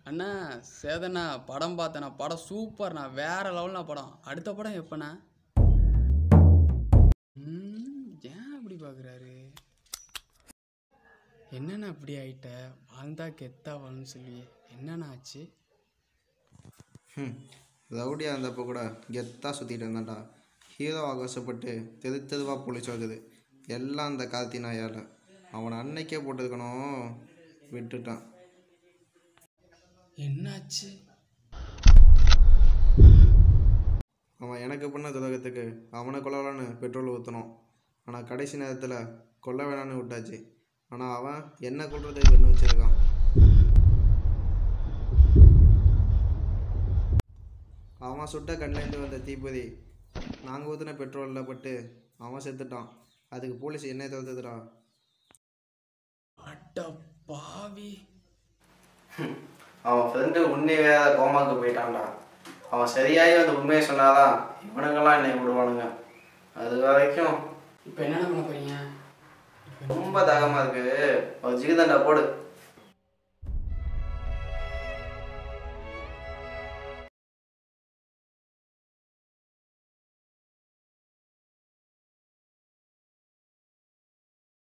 அண்ணா சேதண்ணா படம் பார்த்தேண்ணா படம் சூப்பர்ண்ணா வேற லெவல்ண்ணா படம் அடுத்த படம் எப்பண்ணா ம், ஏன் அப்படி பார்க்குறாரு என்னண்ணா அப்படி ஆயிட்ட வாழ்ந்தா கெத்தா வாழணும்னு சொல்லி என்னண்ணா ஆச்சு ம் ரவுடியாக இருந்தப்போ கூட கெத்தாக சுற்றிட்டு இருந்தான்டா ஹீரோ ஆகாசப்பட்டு தெரு தெருவாக பொழிச்சு வருது எல்லாம் அந்த கார்த்தி நாயால் அவனை அன்னைக்கே போட்டிருக்கணும் விட்டுட்டான் என்னாச்சு அவன் எனக்கு பண்ண துரோகத்துக்கு அவனை கொல்லலான்னு பெட்ரோல் ஊற்றணும் ஆனால் கடைசி நேரத்தில் கொல்ல வேணான்னு விட்டாச்சு ஆனால் அவன் என்ன கொல்றதுக்கு கண்ணு வச்சிருக்கான் அவன் சுட்ட கண்ணிலேருந்து வந்த தீப்பொறி நாங்கள் ஊற்றின பெட்ரோலில் பட்டு அவன் செத்துட்டான் அதுக்கு போலீஸ் என்ன தோத்துதுடா அட பாவி அவன் ஃப்ரெண்டு உண்மை வேற கோமாக்கு போயிட்டான்டா அவன் சரியாகி அந்த உண்மையை சொன்னாதான் இவனுங்கெல்லாம் என்னை விடுவானுங்க அது வரைக்கும் இப்போ என்னென்ன பண்ண போறீங்க ரொம்ப தாகமாக இருக்கு ஒரு ஜிகிதண்டா போடு